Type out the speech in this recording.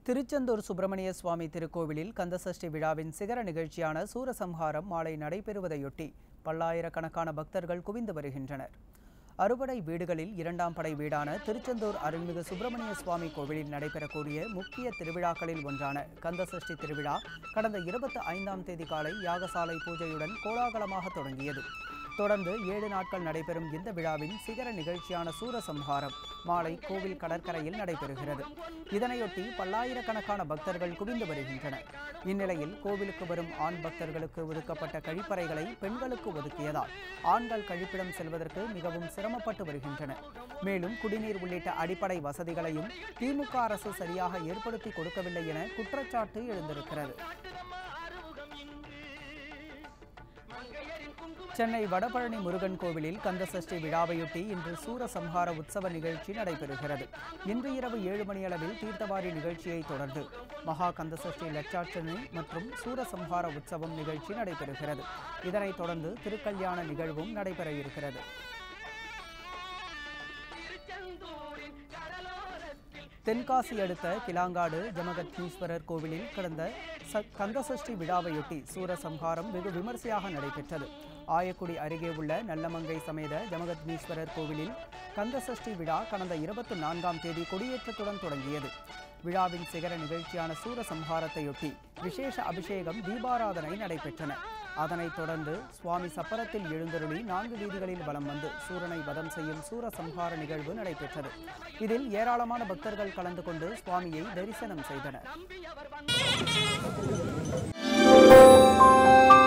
திருச்செந்தூர் சுப்பிரமணிய சுவாமி திருக்கோவிலில் கந்தசஷ்டி விழாவின் சிகர நிகழ்ச்சியான சூரசம்ஹாரம் மாலை நடைபெறுவதையொட்டி பல்லாயிரக்கணக்கான பக்தர்கள் குவிந்து வருகின்றனர் அறுபடை வீடுகளில் இரண்டாம் படை வீடான திருச்செந்தூர் அருள்மிகு சுப்பிரமணிய சுவாமி கோவிலில் நடைபெறக்கூடிய முக்கிய திருவிழாக்களில் ஒன்றான கந்தசஷ்டி திருவிழா கடந்த இருபத்தி ஐந்தாம் தேதி காலை யாகசாலை பூஜையுடன் கோலாகலமாக தொடங்கியது தொடர்ந்து ஏழு நாட்கள் நடைபெறும் இந்த விழாவின் சிகர நிகழ்ச்சியான சூரசம்ஹாரம் மாலை கோவில் கடற்கரையில் நடைபெறுகிறது இதனையொட்டி பல்லாயிரக்கணக்கான பக்தர்கள் குவிந்து வருகின்றனர் இந்நிலையில் கோவிலுக்கு வரும் ஆண் பக்தர்களுக்கு ஒதுக்கப்பட்ட கழிப்பறைகளை பெண்களுக்கு ஒதுக்கியதால் ஆண்கள் கழிப்பிடம் செல்வதற்கு மிகவும் சிரமப்பட்டு வருகின்றனர் மேலும் குடிநீர் உள்ளிட்ட அடிப்படை வசதிகளையும் திமுக அரசு சரியாக ஏற்படுத்தி கொடுக்கவில்லை என குற்றச்சாட்டு எழுந்திருக்கிறது சென்னை வடபழனி முருகன் கோவிலில் கந்தசஷ்டி விழாவையொட்டி இன்று சூரசம்ஹார உற்சவ நிகழ்ச்சி நடைபெறுகிறது இன்று இரவு ஏழு மணியளவில் தீர்த்தவாரி நிகழ்ச்சியை தொடர்ந்து மகா கந்தசஷ்டி லட்சாட்சணி மற்றும் சூரசம்ஹார உற்சவம் நிகழ்ச்சி நடைபெறுகிறது இதனைத் தொடர்ந்து திருக்கல்யாண நிகழ்வும் நடைபெற இருக்கிறது தென்காசி அடுத்த கிளாங்காடு ஜமகத்னீஸ்வரர் கோவிலில் கடந்த ச கந்தசஷ்டி விழாவையொட்டி சூரசம்ஹாரம் வெகு விமர்சையாக நடைபெற்றது ஆயக்குடி அருகே உள்ள நல்லமங்கை சமேத ஜமகத்னீஸ்வரர் கோவிலில் கந்தசஷ்டி விழா கடந்த இருபத்தி நான்காம் தேதி கொடியேற்றத்துடன் தொடங்கியது விழாவின் சிகர நிகழ்ச்சியான சூரசம்ஹாரத்தையொட்டி விசேஷ அபிஷேகம் தீபாராதனை நடைபெற்றன அதனைத் தொடர்ந்து சுவாமி சப்பரத்தில் எழுந்தருளி நான்கு வீதிகளில் வலம் வந்து சூரனை வதம் செய்யும் சூரசம்ஹார நிகழ்வு நடைபெற்றது இதில் ஏராளமான பக்தர்கள் கலந்து கொண்டு சுவாமியை தரிசனம் செய்தனர்